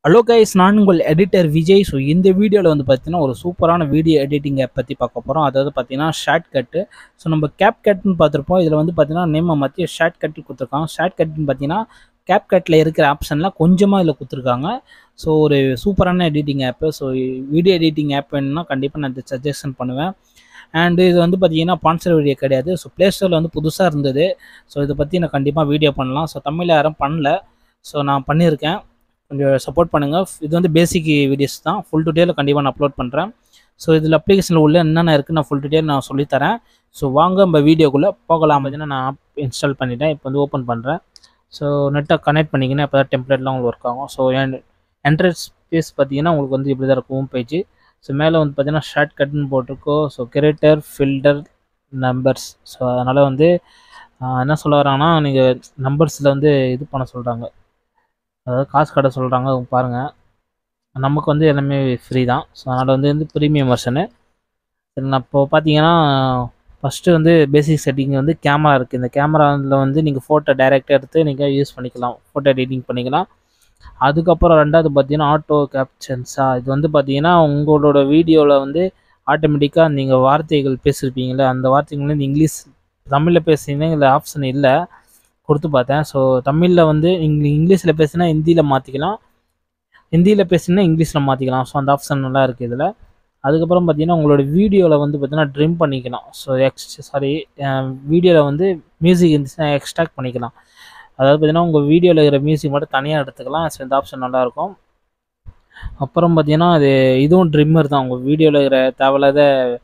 hello guys நான் உங்கள் editor Vijay so இந்த வீடியோவில் வந்து பார்த்தீங்கன்னா ஒரு சூப்பரான வீடியோ எடிட்டிங் ஆப் பற்றி பார்க்க போகிறோம் அதாவது பார்த்தீங்கன்னா ஷார்ட் கட்டு ஸோ நம்ம கேப் கட்னு பார்த்துருப்போம் இதில் வந்து பார்த்தீங்கன்னா நேமை மாற்றி ஷார்ட் கட்டு கொடுத்துருக்காங்க ஷார்ட் கட்னு பார்த்தீங்கன்னா கேப் கட்டில் இருக்கிற ஆப்ஷன்லாம் கொஞ்சமாக இதில் கொடுத்துருக்காங்க ஸோ ஒரு சூப்பரான editing app so video editing app வேணும்னா கண்டிப்பாக நான் இதை சஜஷன் பண்ணுவேன் அண்டு இது வந்து பார்த்தீங்கன்னா ஸ்பான்சர் வீடியோ கிடையாது ஸோ ப்ளே ஸ்டோரில் வந்து புதுசாக இருந்தது ஸோ இதை பற்றி நான் கண்டிப்பாக வீடியோ பண்ணலாம் ஸோ தமிழில் யாரும் பண்ணல ஸோ நான் பண்ணியிருக்கேன் கொஞ்சம் சப்போர்ட் பண்ணுங்கள் இது வந்து பேசிக் வீடியோஸ் தான் ஃபுல் டீட்டெயில் கண்டிப்பாக நான் அப்லோட் பண்ணுறேன் ஸோ இதில் அப்ளிகேஷனில் உள்ள என்னென்ன இருக்குன்னு நான் ஃபுல் டீட்டெயில் நான் சொல்லித்தரேன் ஸோ வாங்க நம்ம வீடியோக்குள்ளே போகலாம் பார்த்தீங்கன்னா நான் ஆப் இன்ஸ்டால் பண்ணிட்டேன் இப்போ வந்து ஓப்பன் பண்ணுறேன் ஸோ நெட்டை கனெக்ட் பண்ணிக்கினேன் அப்போ தான் டெம்ப்ளேட்லாம் உங்களுக்கு ஒர்க் ஆகும் ஸோ என் என்ட்ரன்ஸ் பேஸ் பார்த்தீங்கன்னா உங்களுக்கு வந்து இப்படி தான் இருக்கும் பேஜ் ஸோ மேலே வந்து பார்த்தீங்கன்னா ஷார்ட் கட்னு போட்டிருக்கோம் so greater filter numbers so அதனால் வந்து ஆஹ், என்ன சொல்ல வராங்கன்னா நீங்கள் நம்பர்ஸில் வந்து இது பண்ண சொல்கிறாங்க அதாவது காசு கடை சொல்கிறாங்க பாருங்கள் நமக்கு வந்து எல்லாமே ஃப்ரீ தான் ஸோ அதனால் வந்து வந்து ப்ரீமியம் வெர்ஷனு நான் இப்போ பார்த்தீங்கன்னா ஃபஸ்ட்டு வந்து பேசிக் செட்டிங் வந்து கேமரா இருக்குது இந்த கேமராவில் வந்து நீங்கள் ஃபோட்டோ டைரெக்டாக எடுத்து நீங்கள் யூஸ் பண்ணிக்கலாம் ஃபோட்டோ எடிட்டிங் பண்ணிக்கலாம் அதுக்கப்புறம் ரெண்டாவது பார்த்தீங்கன்னா ஆட்டோ கேப்ஷன்ஸா இது வந்து பார்த்தீங்கன்னா உங்களோட வீடியோவில் வந்து ஆட்டோமேட்டிக்காக நீங்கள் வார்த்தைகள் பேசியிருப்பீங்களே அந்த வார்த்தைகள் வந்து இங்கிலீஷ் தமிழில் பேசுனீங்கன்னா இதில் ஆப்ஷன் இல்லை கொடுத்து பார்த்தேன் ஸோ தமிழில் வந்து இங்க இங்கிலீஷில் பேசினா ஹிந்தியில் மாற்றிக்கலாம் ஹிந்தியில் பேசினா இங்கிலீஷில் மாற்றிக்கலாம் ஸோ அந்த ஆப்ஷன் நல்லா இருக்குது இதில் அதுக்கப்புறம் பார்த்தீங்கன்னா உங்களோட வீடியோவில் வந்து பார்த்தீங்கன்னா ட்ரிம் பண்ணிக்கலாம் ஸோ எக்ஸ் சாரி வீடியோவில் வந்து மியூசிக் இருந்துச்சுன்னா எக்ஸ்ட்ராக்ட் பண்ணிக்கலாம் அதாவது பார்த்தீங்கன்னா உங்கள் வீடியோவில் இருக்கிற மியூசிக் மட்டும் தனியாக எடுத்துக்கலாம் ஸோ இந்த ஆப்ஷன் நல்லாயிருக்கும் அப்புறம் பார்த்தீங்கன்னா அது இதுவும் ட்ரிம்மர் தான் உங்கள் வீடியோவில் இருக்கிற தேவையில்லாத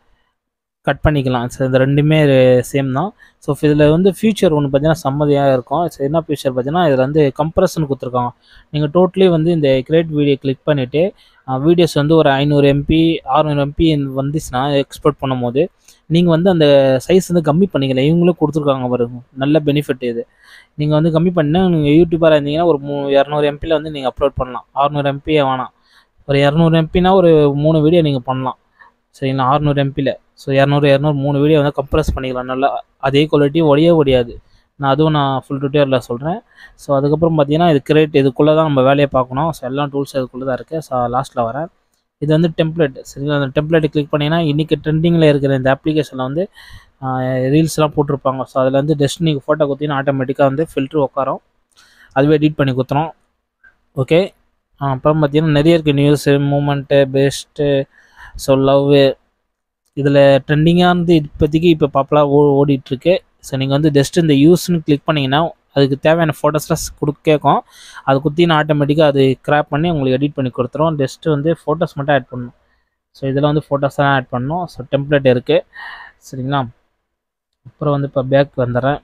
கட் பண்ணிக்கலாம் ஸோ இந்த ரெண்டுமே சேம் தான் ஸோ இதில் வந்து ஃபியூச்சர் ஒன்று பார்த்தீங்கன்னா சம்மதியாக இருக்கும் ஸோ என்ன ஃபியூச்சர் பார்த்தீங்கன்னா இதில் வந்து கம்ப்ரஷன் கொடுத்துருக்காங்க நீங்கள் டோட்டலி வந்து இந்த கிரியேட் வீடியோ கிளிக் பண்ணிவிட்டு வீடியோஸ் வந்து ஒரு ஐநூறு எம்பி அறுநூறு எம்பி வந்துச்சுன்னா எக்ஸ்போர்ட் பண்ணும்போது நீங்கள் வந்து அந்த சைஸ் வந்து கம்மி பண்ணிக்கலாம் இவங்களும் கொடுத்துருக்காங்க பாருங்க நல்ல பெனிஃபிட் இது நீங்கள் வந்து கம்மி பண்ணால் நீங்கள் யூடியூபராக இருந்தீங்கன்னா ஒரு மூ இரநூறு எம்பியில் வந்து நீங்கள் அப்லோட் பண்ணலாம் அறுநூறு எம்பியே வேணாம் ஒரு இரநூறு எம்பினா ஒரு மூணு வீடியோ நீங்கள் பண்ணலாம் சரிங்களா அறுநூறு எம்பியில் ஸோ இரநூறு இரநூறு மூணு வீடியோ வந்து கம்ப்ரஸ் பண்ணிக்கலாம் நல்லா அதே குவாலிட்டி ஒடையே ஒடியாது நான் அதுவும் நான் ஃபுல் டூட்டியரில் சொல்கிறேன் ஸோ அதுக்கப்புறம் பார்த்தீங்கன்னா இது கிரேட் இதுக்குள்ளே தான் நம்ம வேலையை பார்க்கணும் ஸோ எல்லா டூல்ஸ் இதுக்குள்ளே தான் இருக்குது ஸோ லாஸ்ட்டில் வரேன் இது வந்து டெம்ப்ளேட் சரிங்களா அந்த டெம்ப்ளேட் கிளிக் பண்ணிங்கன்னா இன்றைக்கி ட்ரெண்டிங்கில் இருக்கிற இந்த அப்ளிகேஷனில் வந்து ரீல்ஸ்லாம் போட்டிருப்பாங்க ஸோ அதில் வந்து ஜஸ்ட் நீங்கள் ஃபோட்டோ குத்தினா ஆட்டோமேட்டிக்காக வந்து ஃபில்ட்ரு உட்காரும் அதுவே எடிட் பண்ணி குத்துறோம் ஓகே அப்புறம் பார்த்தீங்கன்னா நிறைய இருக்குது news moment best so love இதில் ட்ரெண்டிங்காக இருந்து இப்போதைக்கு இப்போ பாப்புலர் ஓ ஓடிட்டுருக்கு ஸோ நீங்கள் வந்து ஜஸ்ட் இந்த யூஸ்னு கிளிக் பண்ணிங்கன்னா அதுக்கு தேவையான ஃபோட்டோஸ்லாம் கொடு கேட்கும் அது குத்தினா ஆட்டோமேட்டிக்காக அது கிராப் பண்ணி உங்களுக்கு எடிட் பண்ணி கொடுத்துரும் ஜஸ்ட்டு வந்து ஃபோட்டோஸ் மட்டும் ஆட் பண்ணணும் ஸோ இதில் வந்து ஃபோட்டோஸ் தான் ஆட் பண்ணணும் ஸோ டெம்ப்ளேட் இருக்குது சரிங்களா அப்புறம் வந்து இப்போ பேக் வந்துடுறேன்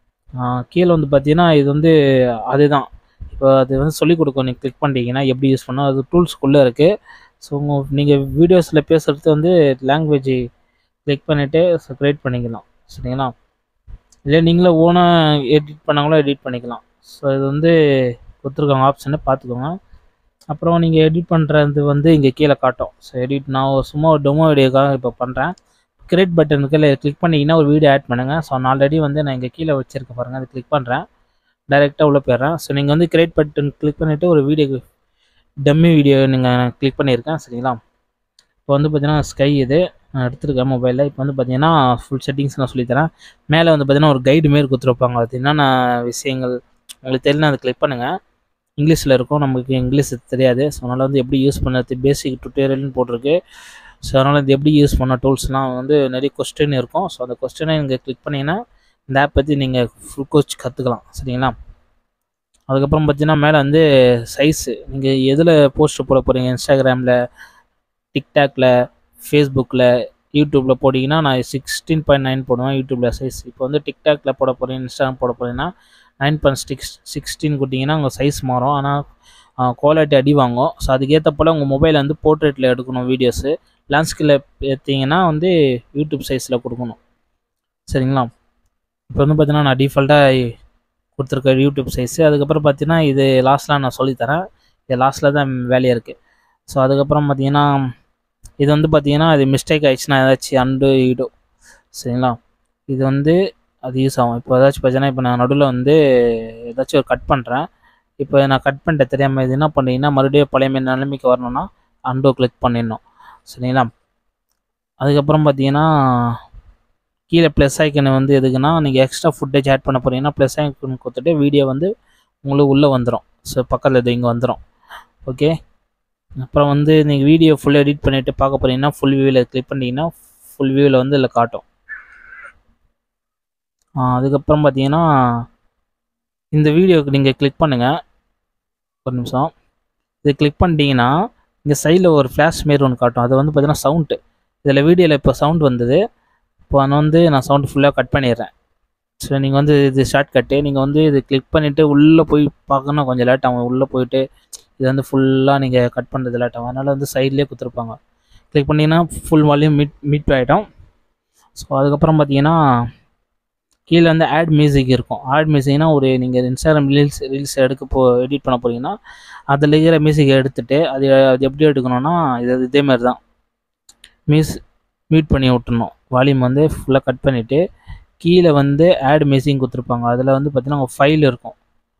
கீழே வந்து பார்த்தீங்கன்னா இது வந்து அதுதான் இப்போ அது வந்து சொல்லிக் கொடுக்கும் நீங்கள் கிளிக் பண்ணிட்டீங்கன்னா எப்படி யூஸ் பண்ணணும் அது டூல்ஸ்க்குள்ளே இருக்குது ஸோ உங்கள் நீங்கள் வீடியோஸில் பேசுகிறது வந்து லாங்குவேஜ் கிளிக் பண்ணிவிட்டு க்ரியேட் பண்ணிக்கலாம் சரிங்களா இல்லை நீங்களே ஓனாக எடிட் பண்ணாங்களோ எடிட் பண்ணிக்கலாம் ஸோ இது வந்து கொடுத்துருக்காங்க ஆப்ஷனை பார்த்துக்கோங்க அப்புறம் நீங்கள் எடிட் பண்ணுறது வந்து இங்கே கீழே காட்டும் ஸோ எடிட் நான் ஒரு சும்மா ஒரு டெமோ வீடியோக்காக இப்போ பண்ணுறேன் கிரியேட் பட்டனுக்கு இல்லை கிளிக் பண்ணிங்கன்னா ஒரு வீடியோ ஆட் பண்ணுங்கள் ஸோ நான் ஆல்ரெடி வந்து நான் இங்கே கீழே வச்சுருக்கேன் பாருங்கள் அது கிளிக் பண்ணுறேன் டைரெக்டாக உள்ளே போயிடுறேன் ஸோ நீங்கள் வந்து கிரியேட் பட்டன் கிளிக் பண்ணிவிட்டு ஒரு வீடியோ டம்மி வீடியோ நீங்கள் கிளிக் பண்ணியிருக்கேன் சரிங்களா இப்போ வந்து பார்த்தீங்கன்னா ஸ்கை இது நான் எடுத்திருக்கேன் மொபைலில் இப்போ வந்து பார்த்தீங்கன்னா ஃபுல் செட்டிங்ஸ் நான் சொல்லித்தரேன் மேலே வந்து பார்த்தீங்கன்னா ஒரு கைடு மாரி கொடுத்துருப்பாங்க அது என்னென்ன விஷயங்கள் உங்களுக்கு தெரியல அதை கிளிக் பண்ணுங்கள் இங்கிலீஷில் இருக்கும் நமக்கு இங்கிலீஷ் தெரியாது ஸோ அதனால் வந்து எப்படி யூஸ் பண்ணுறது பேசிக் டுட்டோரியல்னு போட்டிருக்கு ஸோ அதனால் இது எப்படி யூஸ் பண்ண டூல்ஸ்லாம் வந்து நிறைய கொஸ்டின் இருக்கும் ஸோ அந்த கொஸ்டினை நீங்கள் கிளிக் பண்ணிங்கன்னா இந்த ஆப் பற்றி நீங்கள் ஃபுல் கோச் கற்றுக்கலாம் சரிங்களா அதுக்கப்புறம் பார்த்தீங்கன்னா மேலே வந்து சைஸு நீங்கள் எதில் போஸ்ட் போட போகிறீங்க இன்ஸ்டாகிராமில் டிக்டாக்ல ஃபேஸ்புக்கில் யூடியூப்பில் போட்டிங்கன்னா நான் சிக்ஸ்டீன் பாயிண்ட் நைன் போடுவேன் யூடியூப்பில் சைஸ் இப்போ வந்து டிக்டாக்ல போட போகிறேன் இன்ஸ்டாகிராம் போட போகிறீங்கன்னா நைன் பாயிண்ட் சிக்ஸ் சிக்ஸ்டீன் கொடுத்தீங்கன்னா உங்கள் சைஸ் மாறும் ஆனால் குவாலிட்டி அடி வாங்கும் ஸோ அதுக்கேற்ற போல் உங்கள் மொபைல் வந்து போர்ட்ரேட்டில் எடுக்கணும் வீடியோஸு லேண்ட்ஸ்கில் ஏற்றிங்கன்னா வந்து யூடியூப் சைஸில் கொடுக்கணும் சரிங்களா இப்போ வந்து பார்த்தீங்கன்னா நான் டிஃபால்ட்டாக கொடுத்துருக்க யூடியூப் சைஸு அதுக்கப்புறம் பார்த்தீங்கன்னா இது லாஸ்ட்டில் நான் சொல்லித்தரேன் இது லாஸ்ட்டில் தான் வேலையாக இருக்குது ஸோ அதுக்கப்புறம் பார்த்தீங்கன்னா இது வந்து பார்த்தீங்கன்னா இது மிஸ்டேக் ஆயிடுச்சுன்னா ஏதாச்சும் அண்டு ஈடோ சரிங்களா இது வந்து அது யூஸ் ஆகும் இப்போ ஏதாச்சும் பார்த்தீங்கன்னா இப்போ நான் நடுவில் வந்து ஏதாச்சும் ஒரு கட் பண்ணுறேன் இப்போ நான் கட் பண்ணிட்ட தெரியாமல் இது என்ன பண்ணுறீங்கன்னா மறுபடியும் பழைய மாதிரி நிலைமைக்கு வரணும்னா அண்டோ கிளிக் பண்ணிடணும் சரிங்களா அதுக்கப்புறம் பார்த்தீங்கன்னா கீழே ப்ளஸ் ஐக்கன் வந்து எதுக்குன்னா நீங்கள் எக்ஸ்ட்ரா ஃபுட்டேஜ் ஆட் பண்ண போகிறீங்கன்னா ப்ளஸ் ஐக்கன் கொடுத்துட்டு வீடியோ வந்து உங்களுக்கு உள்ளே வந்துடும் ஸோ பக்கத்தில் இது இங்கே வந்துடும் ஓகே அப்புறம் வந்து நீங்கள் வீடியோ ஃபுல் எடிட் பண்ணிவிட்டு பார்க்க போகிறீங்கன்னா ஃபுல் வியூவில் கிளிக் பண்ணிங்கன்னா ஃபுல் வியூவில் வந்து இதில் காட்டும் அதுக்கப்புறம் பார்த்தீங்கன்னா இந்த வீடியோவுக்கு நீங்கள் கிளிக் பண்ணுங்கள் ஒரு நிமிஷம் இது கிளிக் பண்ணிட்டீங்கன்னா இங்கே சைடில் ஒரு ஃப்ளாஷ் மாரி ஒன்று காட்டும் அது வந்து பார்த்தீங்கன்னா சவுண்டு இதில் வீடியோவில் இப்போ சவுண்ட் வந்தது இப்போ நான் வந்து நான் சவுண்டு ஃபுல்லாக கட் பண்ணிடுறேன் ஸோ நீங்கள் வந்து இது ஷார்ட் கட்டு நீங்கள் வந்து இது கிளிக் பண்ணிவிட்டு உள்ளே போய் பார்க்கணும் கொஞ்சம் லேட் ஆகும் உள்ளே போயிட்டு இது வந்து ஃபுல்லாக நீங்கள் கட் பண்ணுறது லேட் ஆகும் அதனால் வந்து சைட்லேயே கொடுத்துருப்பாங்க கிளிக் பண்ணிங்கன்னா ஃபுல் வால்யூம் மீட் மீட் ஆகிடும் ஸோ அதுக்கப்புறம் பார்த்தீங்கன்னா கீழே வந்து ஆட் மியூசிக் இருக்கும் ஆட் மியூசிக்னா ஒரு நீங்கள் இன்ஸ்டாகிராம் ரீல்ஸ் ரீல்ஸ் எடுக்க போ எடிட் பண்ண போகிறீங்கன்னா அதில் இருக்கிற மியூசிக்கை எடுத்துகிட்டு அது அது எப்படி எடுக்கணும்னா இது இதே மாதிரி தான் மியூஸ் மியூட் பண்ணி விட்டுணும் வால்யூம் வந்து ஃபுல்லாக கட் பண்ணிவிட்டு கீழே வந்து ஆட் மியூசிக் கொடுத்துருப்பாங்க அதில் வந்து பார்த்தீங்கன்னா உங்கள் ஃபைல் இருக்கும்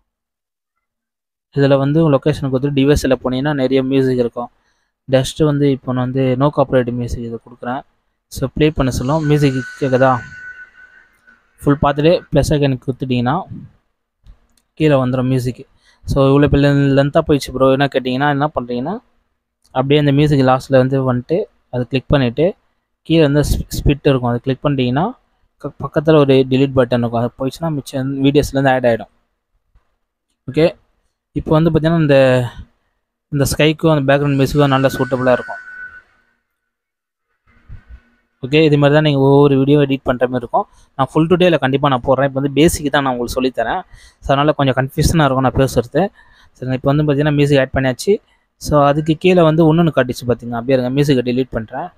இதில் வந்து லொக்கேஷன் கொடுத்துட்டு டிவைஸில் போனீங்கன்னா நிறைய மியூசிக் இருக்கும் டஸ்ட்டு வந்து இப்போ நான் வந்து நோ காப்பரேட் மியூசிக் இதை கொடுக்குறேன் ஸோ ப்ளே பண்ண சொல்லும் மியூசிக் கேட்குதா ஃபுல் பார்த்துட்டு ப்ளஸ் ஐக்கனுக்கு கொடுத்துட்டிங்கன்னா கீழே வந்துடும் மியூசிக்கு ஸோ இவ்வளோ பெரிய லென்த்தாக போயிடுச்சு ப்ரோ என்ன கேட்டிங்கன்னா என்ன பண்ணுறீங்கன்னா அப்படியே அந்த மியூசிக் லாஸ்ட்டில் வந்து வந்துட்டு அது கிளிக் பண்ணிவிட்டு கீழே வந்து ஸ்பிட் இருக்கும் அதை கிளிக் பண்ணிட்டீங்கன்னா பக்கத்தில் ஒரு டிலீட் பட்டன் இருக்கும் அது போயிடுச்சுன்னா மிச்சம் வீடியோஸ்லேருந்து ஆட் ஆகிடும் ஓகே இப்போ வந்து பார்த்திங்கன்னா இந்த இந்த ஸ்கைக்கும் அந்த பேக்ரவுண்ட் மியூசிக்கும் நல்லா சூட்டபுளாக இருக்கும் ஓகே இது மாதிரி தான் நீங்கள் ஒவ்வொரு வீடியோ எடிட் பண்ணுற மாதிரி இருக்கும் நான் ஃபுல் டுடேயில் கண்டிப்பாக நான் போடுறேன் இப்போ வந்து பேசிக் தான் நான் உங்களுக்கு சொல்லித்தரேன் ஸோ அதனால் கொஞ்சம் கன்ஃபியூஷனாக இருக்கும் நான் பேசுகிறது சரி இப்போ வந்து பார்த்தீங்கன்னா மியூசிக் ஆட் பண்ணியாச்சு ஸோ அதுக்கு கீழே வந்து ஒன்று காட்டிச்சு பார்த்தீங்க அப்படியே இருங்க மியூசிக்கை டிலீட் பண்ணுறேன்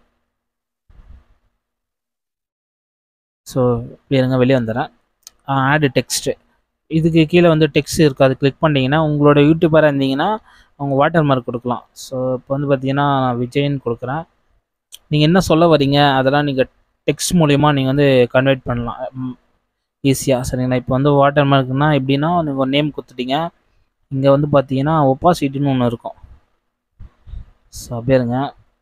ஸோ இப்படி இருங்க வெளியே வந்துடுறேன் ஆடு டெக்ஸ்ட்டு இதுக்கு கீழே வந்து டெக்ஸ்ட் இருக்குது அது கிளிக் பண்ணிங்கன்னா உங்களோட யூடியூபராக இருந்தீங்கன்னா அவங்க வாட்டர் மார்க் கொடுக்கலாம் ஸோ இப்போ வந்து பார்த்தீங்கன்னா நான் விஜய்ன்னு கொடுக்குறேன் நீங்கள் என்ன சொல்ல வரீங்க அதெல்லாம் நீங்கள் டெக்ஸ்ட் மூலயமா நீங்கள் வந்து கன்வெர்ட் பண்ணலாம் ஈஸியாக சரிங்களா இப்போ வந்து வாட்டர் மார்க்னா எப்படின்னா நீங்கள் நேம் கொடுத்துட்டீங்க இங்கே வந்து பார்த்தீங்கன்னா ஒப்பாசிட்டின்னு ஒன்று இருக்கும் ஸோ அப்படியே இருங்க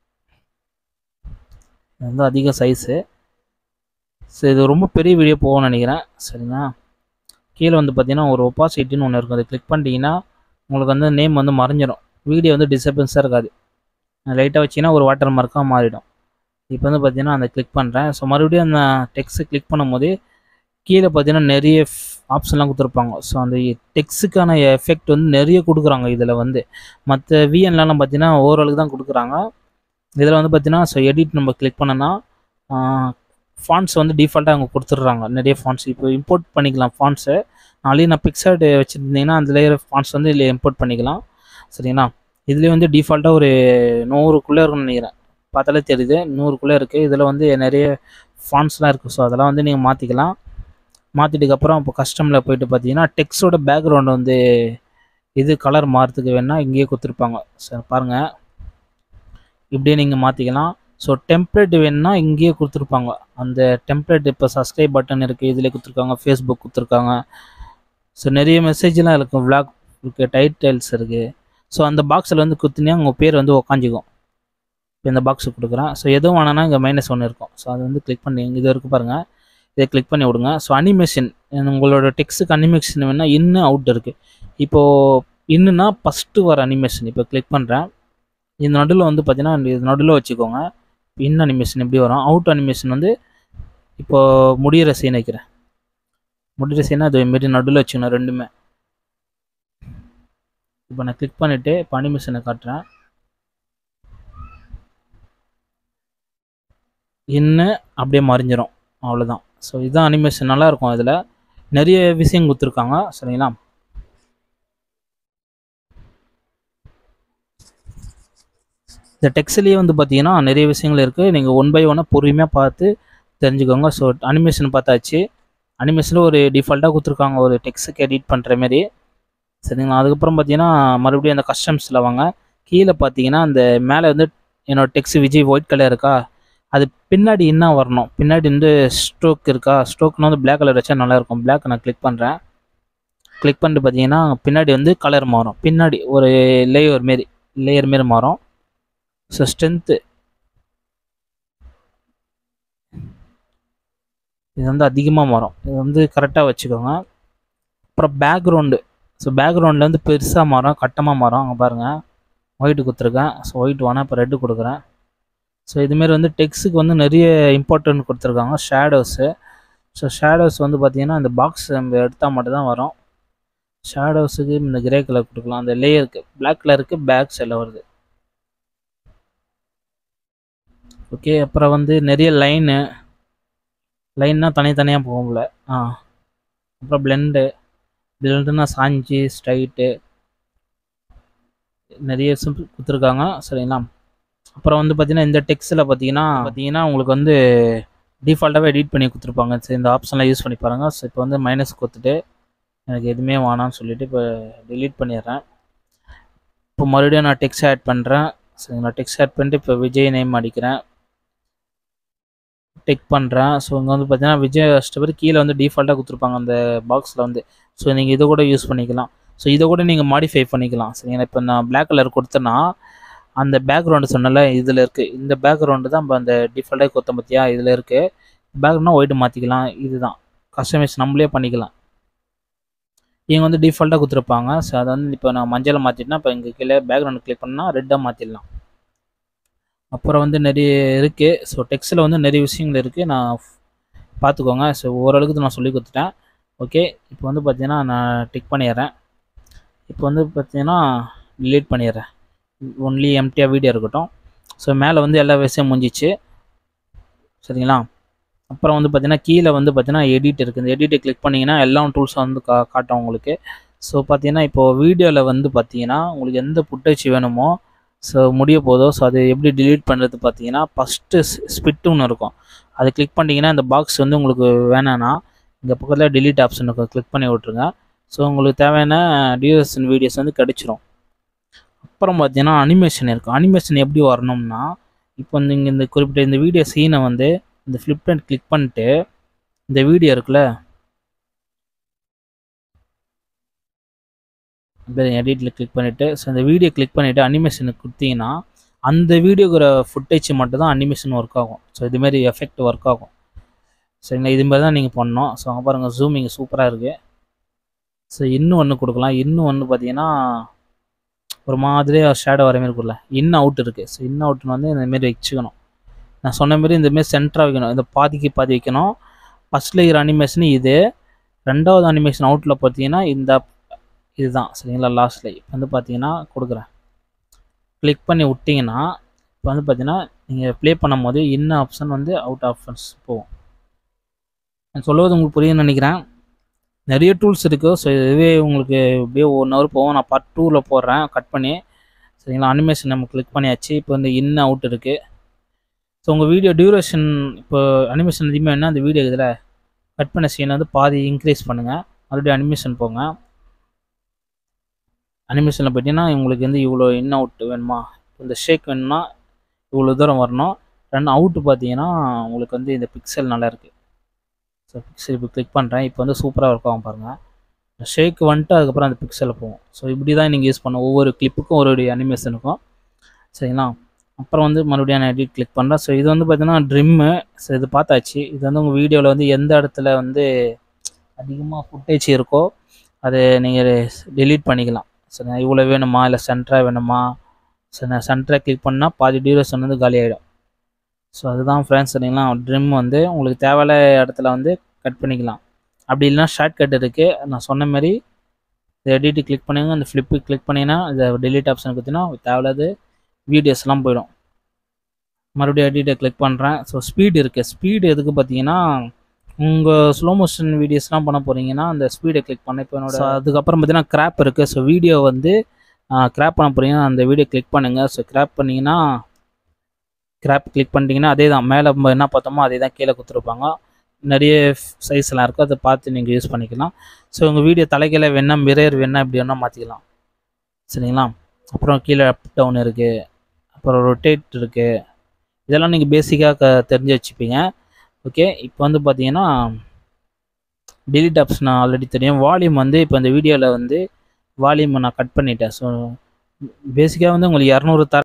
இது வந்து அதிக சைஸு ஸோ இது ரொம்ப பெரிய வீடியோ போகும்னு நினைக்கிறேன் சரிங்களா கீழே வந்து பார்த்தீங்கன்னா ஒரு ஒப்பாசிட்டின்னு ஒன்று இருக்கும் அதை கிளிக் பண்ணிட்டீங்கன்னா உங்களுக்கு வந்து நேம் வந்து மறைஞ்சிடும் வீடியோ வந்து டிஸ்டர்பன்ஸாக இருக்காது லைட்டாக வச்சிங்கன்னா ஒரு வாட்டர் மார்க்காக மாறிடும் இப்போ வந்து பார்த்தீங்கன்னா அந்த கிளிக் பண்ணுறேன் ஸோ மறுபடியும் அந்த டெக்ஸ்ட்டை கிளிக் பண்ணும்போது கீழே பார்த்தீங்கன்னா நிறைய ஆப்ஷன்லாம் கொடுத்துருப்பாங்க ஸோ அந்த டெக்ஸுக்கான எஃபெக்ட் வந்து நிறைய கொடுக்குறாங்க இதில் வந்து மற்ற விஎன்லாம் பார்த்தீங்கன்னா ஓரளவுக்கு தான் கொடுக்குறாங்க இதில் வந்து பார்த்தீங்கன்னா ஸோ எடிட் நம்ம கிளிக் பண்ணோன்னா ஃபாண்ட்ஸ் வந்து டிஃபால்ட்டாக அவங்க கொடுத்துட்றாங்க நிறைய ஃபாண்ட்ஸ் இப்போ இம்போர்ட் பண்ணிக்கலாம் ஃபாண்ட்ஸு நாளைக்கு நான் பிக்சர்டு வச்சுருந்தீங்கன்னா அந்த லேயர் ஃபாண்ட்ஸ் வந்து இதில் இம்போர்ட் பண்ணிக்கலாம் சரிங்களா இதுலேயே வந்து டிஃபால்ட்டாக ஒரு நூறுக்குள்ளே இருக்குன்னு நினைக்கிறேன் பார்த்தாலே தெரியுது நூறுக்குள்ளே இருக்குது இதில் வந்து நிறைய ஃபாண்ட்ஸ்லாம் இருக்குது ஸோ அதெல்லாம் வந்து நீங்கள் மாற்றிக்கலாம் மாற்றிட்டுக்கப்புறம் இப்போ கஸ்டமில் போயிட்டு பார்த்தீங்கன்னா டெக்ஸ்டோட பேக்ரவுண்ட் வந்து இது கலர் மாறத்துக்கு வேணால் இங்கேயே கொடுத்துருப்பாங்க சார் பாருங்கள் இப்படியே நீங்கள் மாற்றிக்கலாம் ஸோ டெம்ப்ளேட் வேணுன்னா இங்கேயே கொடுத்துருப்பாங்க அந்த டெம்ப்ளேட் இப்போ சப்ஸ்கிரைப் பட்டன் இருக்குது இதில் கொடுத்துருக்காங்க ஃபேஸ்புக் கொடுத்துருக்காங்க ஸோ நிறைய மெசேஜ்லாம் இருக்கும் விளாக் இருக்குது டைட்டில்ஸ் இருக்குது ஸோ அந்த பாக்ஸில் வந்து குத்துனே உங்கள் பேர் வந்து உக்காஞ்சிக்கும் இப்போ இந்த பாக்ஸு கொடுக்குறேன் ஸோ எதுவும் வேணான்னா இங்கே மைனஸ் ஒன்று இருக்கும் ஸோ அதை வந்து கிளிக் பண்ணி இது இருக்குது பாருங்கள் இதை கிளிக் பண்ணி விடுங்க ஸோ அனிமேஷன் உங்களோட டெக்ஸ்ட்டுக்கு அனிமேஷன் வேணால் இன்னும் அவுட் இருக்குது இப்போது இன்னுன்னா ஃபஸ்ட்டு வர அனிமேஷன் இப்போ கிளிக் பண்ணுறேன் இந்த நடுவில் வந்து பார்த்தீங்கன்னா இது நடுவில் வச்சுக்கோங்க இன் அனிமேஷன் எப்படி வரும் அவுட் அனிமேஷன் வந்து இப்போது முடிகிற சீன் வைக்கிறேன் முடிகிற சீனை அது மாரி நடுவில் வச்சுக்கணும் ரெண்டுமே இப்போ நான் கிளிக் பண்ணிவிட்டு இப்போ அனிமேஷனை காட்டுறேன் இன்னும் அப்படியே மறைஞ்சிரும் அவ்வளோதான் ஸோ இதுதான் அனிமேஷன் நல்லாயிருக்கும் இதில் நிறைய விஷயம் கொடுத்துருக்காங்க சரிங்களா இந்த டெக்ஸ்ட்லேயே வந்து பார்த்தீங்கன்னா நிறைய விஷயங்கள் இருக்குது நீங்கள் ஒன் பை ஒன்னாக பொறுமையாக பார்த்து தெரிஞ்சுக்கோங்க ஸோ அனிமேஷன் பார்த்தாச்சு அனிமேஷனில் ஒரு டிஃபால்ட்டாக கொடுத்துருக்காங்க ஒரு டெக்ஸ்ட்டுக்கு எடிட் பண்ணுற மாரி சரிங்களா அதுக்கப்புறம் பார்த்தீங்கன்னா மறுபடியும் அந்த கஸ்டம்ஸில் வாங்க கீழே பார்த்தீங்கன்னா அந்த மேலே வந்து என்னோடய டெக்ஸ்ட் விஜய் ஒயிட் கலர் இருக்கா அது பின்னாடி என்ன வரணும் பின்னாடி வந்து ஸ்ட்ரோக் இருக்கா ஸ்ட்ரோக்னா வந்து பிளாக் கலர் வச்சா நல்லாயிருக்கும் பிளாக் நான் கிளிக் பண்ணுறேன் கிளிக் பண்ணிட்டு பார்த்தீங்கன்னா பின்னாடி வந்து கலர் மாறும் பின்னாடி ஒரு லேயர் மாரி லேயர் மாரி மாறும் ஸோ ஸ்ட்ரென்த்து இது வந்து அதிகமாக மாறும் இது வந்து கரெக்டாக வச்சுக்கோங்க அப்புறம் பேக்ரவுண்டு ஸோ பேக்ரவுண்டில் வந்து பெருசாக மாறும் கட்டமாக மாறும் அங்கே பாருங்கள் ஒயிட்டு கொடுத்துருக்கேன் ஸோ ஒயிட் வேணால் இப்போ ரெட்டு கொடுக்குறேன் ஸோ இதுமாரி வந்து டெக்ஸுக்கு வந்து நிறைய இம்பார்ட்டன்ட் கொடுத்துருக்காங்க ஷேடோஸு ஸோ ஷேடோஸ் வந்து பார்த்தீங்கன்னா இந்த பாக்ஸ் நம்ம எடுத்தால் மட்டும் தான் வரும் ஷேடோஸுக்கு இந்த கிரே கலர் கொடுக்கலாம் அந்த லேயருக்கு பிளாக் கலருக்கு பேக் சைடில் வருது ஓகே அப்புறம் வந்து நிறைய லைனு லைன்னா தனித்தனியாக போகும்ல ஆ அப்புறம் பிளெண்டு பிளெண்டுனா சாஞ்சி ஸ்ட்ரைட்டு நிறைய சிம்பிள் கொடுத்துருக்காங்க சரிங்களா அப்புறம் வந்து பார்த்தீங்கன்னா இந்த டெக்ஸ்டில் பார்த்தீங்கன்னா பார்த்தீங்கன்னா உங்களுக்கு வந்து டிஃபால்ட்டாகவே எடிட் பண்ணி கொடுத்துருப்பாங்க சரி இந்த ஆப்ஷன்லாம் யூஸ் பண்ணி பாருங்கள் ஸோ இப்போ வந்து மைனஸ் கொடுத்துட்டு எனக்கு எதுவுமே வேணாம்னு சொல்லிட்டு இப்போ delete பண்ணிடுறேன் இப்போ மறுபடியும் நான் டெக்ஸ்ட் ஆட் பண்ணுறேன் சரி நான் டெக்ஸ்ட் ஆட் பண்ணிட்டு இப்போ விஜய் நேம் அடிக்கிறேன் டெக் பண்ணுறேன் ஸோ இங்கே வந்து பார்த்தீங்கன்னா விஜய் அஷ்டபர் கீழே வந்து டிஃபால்ட்டாக கொடுத்துருப்பாங்க அந்த பாக்ஸில் வந்து ஸோ நீங்கள் இதை கூட யூஸ் பண்ணிக்கலாம் ஸோ இதை கூட நீங்கள் மாடிஃபை பண்ணிக்கலாம் சரிங்களா இப்போ நான் பிளாக் கலர் கொடுத்தேன்னா அந்த பேக்ரவுண்டு சொன்னல இதில் இருக்குது இந்த பேக்ரவுண்டு தான் நம்ம அந்த டிஃபால்ட்டாக கொடுத்த பற்றியா இதில் இருக்குது பேக்ரவுண்ட்னா ஒயிட் மாற்றிக்கலாம் இதுதான் கஸ்டமைஸ் நம்மளே பண்ணிக்கலாம் இவங்க வந்து டிஃபால்ட்டாக கொடுத்துருப்பாங்க ஸோ அதை வந்து இப்போ நான் மஞ்சளை மாற்றிட்டேன்னா இப்போ இங்கே கீழே பேக்ரவுண்ட் கிளிக் பண்ணால் ரெட்டாக மாற்றிடலாம் அப்புறம் வந்து நிறைய இருக்குது ஸோ டெக்ஸ்ட்டில் வந்து நிறைய விஷயங்கள் இருக்குது நான் பார்த்துக்கோங்க ஸோ ஓரளவுக்கு நான் சொல்லி கொடுத்துட்டேன் ஓகே இப்போ வந்து பார்த்தீங்கன்னா நான் டிக் பண்ணிடுறேன் இப்போ வந்து பார்த்தீங்கன்னா delete பண்ணிடுறேன் ஒன்லி எம்டியாக வீடியோ இருக்கட்டும் ஸோ மேலே வந்து எல்லா விஷயம் முடிஞ்சிச்சு சரிங்களா அப்புறம் வந்து பார்த்தீங்கன்னா கீழே வந்து பார்த்தீங்கன்னா எடிட் இருக்குது இந்த எடிட்டை கிளிக் பண்ணிங்கன்னா எல்லா டூல்ஸும் வந்து கா காட்டும் உங்களுக்கு ஸோ பார்த்தீங்கன்னா இப்போது வீடியோவில் வந்து பார்த்தீங்கன்னா உங்களுக்கு எந்த புட்டேஜ் வேணுமோ ஸோ முடிய போதோ ஸோ அது எப்படி delete பண்ணுறது பார்த்தீங்கன்னா ஃபஸ்ட்டு ஸ்பிட் ஒன்று இருக்கும் அதை கிளிக் பண்ணிட்டீங்கன்னா இந்த பாக்ஸ் வந்து உங்களுக்கு வேணான்னா இந்த பக்கத்தில் delete ஆப்ஷன் இருக்கும் கிளிக் பண்ணி விட்ருங்க ஸோ உங்களுக்கு தேவையான டியூரேஷன் வீடியோஸ் வந்து கிடச்சிரும் அப்புறம் பார்த்தீங்கன்னா அனிமேஷன் இருக்கும் அனிமேஷன் எப்படி வரணும்னா இப்போ நீங்கள் இந்த குறிப்பிட்ட இந்த வீடியோ சீனை வந்து இந்த ஃப்ளிப் அண்ட் கிளிக் பண்ணிட்டு இந்த வீடியோ இருக்குல்ல எடிட்டில் கிளிக் பண்ணிவிட்டு ஸோ இந்த வீடியோ கிளிக் பண்ணிவிட்டு அனிமேஷனுக்கு கொடுத்தீங்கன்னா அந்த வீடியோக்கிற ஃபுட்டேஜ் மட்டும் தான் அனிமேஷன் ஒர்க் ஆகும் ஸோ இதுமாரி எஃபெக்ட் ஒர்க் ஆகும் சரிங்களா இது மாதிரி தான் நீங்கள் பண்ணணும் ஸோ அங்கே பாருங்கள் ஜூமிங் சூப்பராக இருக்குது ஸோ இன்னும் ஒன்று கொடுக்கலாம் இன்னும் ஒன்று பார்த்தீங்கன்னா ஒரு மாதிரியாக ஷேடோ வர மாதிரி இருக்குல்ல இன் அவுட் இருக்குது ஸோ இன் அவுட்னு வந்து இந்தமாரி வச்சுக்கணும் நான் சொன்ன மாதிரி இந்தமாரி சென்டராக வைக்கணும் இந்த பாதிக்கு பாதி வைக்கணும் ஃபஸ்ட் லேயர் அனிமேஷன் இது ரெண்டாவது அனிமேஷன் அவுட்டில் பார்த்தீங்கன்னா இந்த இதுதான் சரிங்களா லாஸ்ட்ல இப்போ வந்து பார்த்தீங்கன்னா கொடுக்குறேன் கிளிக் பண்ணி விட்டிங்கன்னா இப்போ வந்து பார்த்தீங்கன்னா நீங்கள் ப்ளே பண்ணும் போது இன்ன ஆப்ஷன் வந்து அவுட் ஆப்ஷன்ஸ் போகும் நான் சொல்லுவது உங்களுக்கு புரியுதுன்னு நினைக்கிறேன் நிறைய டூல்ஸ் இருக்குது ஸோ இதுவே உங்களுக்கு இப்படியே ஒன் ஹவர் போகும் நான் பார்ட் டூவில் போடுறேன் கட் பண்ணி சரிங்களா அனிமேஷன் நம்ம கிளிக் பண்ணியாச்சு இப்போ வந்து இன் அவுட் இருக்குது ஸோ உங்கள் வீடியோ டியூரேஷன் இப்போ அனிமேஷன் அதிகமாக என்ன அந்த வீடியோ இதில் கட் பண்ண சீனை வந்து பாதி இன்க்ரீஸ் பண்ணுங்கள் மறுபடியும் அனிமேஷன் போங்க அனிமேஷனில் போயிட்டீங்கன்னா உங்களுக்கு வந்து இவ்வளோ இன் அவுட் வேணுமா இந்த ஷேக் வேணும்னா இவ்வளோ தூரம் வரணும் ரெண்டு அவுட்டு பார்த்தீங்கன்னா உங்களுக்கு வந்து இந்த பிக்சல் நல்லா இருக்குது ஸோ பிக்சல் இப்போ கிளிக் பண்ணுறேன் இப்போ வந்து சூப்பராக ஒர்க் ஆகும் பாருங்கள் ஷேக் வந்துட்டு அதுக்கப்புறம் அந்த பிக்சலில் போகும் ஸோ இப்படி தான் நீங்கள் யூஸ் பண்ணணும் ஒவ்வொரு கிளிப்புக்கும் ஒரு அனிமேஷனுக்கும் சரிங்களா அப்புறம் வந்து மறுபடியும் நான் எடிட் கிளிக் பண்ணுறேன் ஸோ இது வந்து பார்த்தீங்கன்னா ட்ரிம்மு ஸோ இது பார்த்தாச்சு இது வந்து உங்கள் வீடியோவில் வந்து எந்த இடத்துல வந்து அதிகமாக ஃபுட்டேஜ் இருக்கோ அதை நீங்கள் delete பண்ணிக்கலாம் சரி இவ்வளோ வேணுமா இல்லை சென்டராக வேணுமா சரி நான் சென்டராக கிளிக் பண்ணால் பாதி டியூரேஷன் வந்து காலி ஆகிடும் ஸோ அதுதான் ஃப்ரெண்ட்ஸ் சரிங்களா ட்ரிம் வந்து உங்களுக்கு தேவையில்ல இடத்துல வந்து கட் பண்ணிக்கலாம் அப்படி இல்லைனா ஷார்ட் கட் இருக்குது நான் சொன்ன மாதிரி இந்த எடிட்டு கிளிக் பண்ணுங்க அந்த ஃப்ளிப்பு கிளிக் பண்ணிங்கன்னா இந்த delete ஆப்ஷன் கொடுத்தீங்கன்னா தேவையில்லாத வீடியோஸ்லாம் போயிடும் மறுபடியும் எடிட்டை கிளிக் பண்ணுறேன் ஸோ ஸ்பீடு இருக்குது ஸ்பீடு எதுக்கு பார்த்தீங்கன்னா உங்கள் ஸ்லோ மோஷன் வீடியோஸ்லாம் பண்ண போகிறீங்கன்னா அந்த ஸ்பீடை கிளிக் பண்ண இப்போ என்னோட அதுக்கப்புறம் பார்த்தீங்கன்னா கிராப் இருக்குது ஸோ வீடியோ வந்து கிராப் பண்ண போகிறீங்கன்னா அந்த வீடியோ கிளிக் பண்ணுங்கள் ஸோ கிராப் பண்ணிங்கன்னா கிராப் கிளிக் பண்ணிட்டீங்கன்னா அதே தான் மேலே நம்ம என்ன பார்த்தோமோ அதே தான் கீழே கொடுத்துருப்பாங்க நிறைய சைஸ்லாம் இருக்குது அதை பார்த்து நீங்கள் யூஸ் பண்ணிக்கலாம் ஸோ உங்கள் வீடியோ தலைக்கீழ வேணா மிரர் வேணா இப்படி வேணால் மாற்றிக்கலாம் சரிங்களா அப்புறம் கீழே அப் டவுன் இருக்குது அப்புறம் ரொட்டேட் இருக்குது இதெல்லாம் நீங்கள் பேசிக்காக க தெரிஞ்சு வச்சுப்பீங்க ஓகே இப்போ வந்து பார்த்தீங்கன்னா delete ஆப்ஷன் ஆல்ரெடி தெரியும் வால்யூம் வந்து இப்போ இந்த வீடியோவில் வந்து வால்யூமை நான் கட் பண்ணிட்டேன் ஸோ பேசிக்காக வந்து உங்களுக்கு இரநூறு தர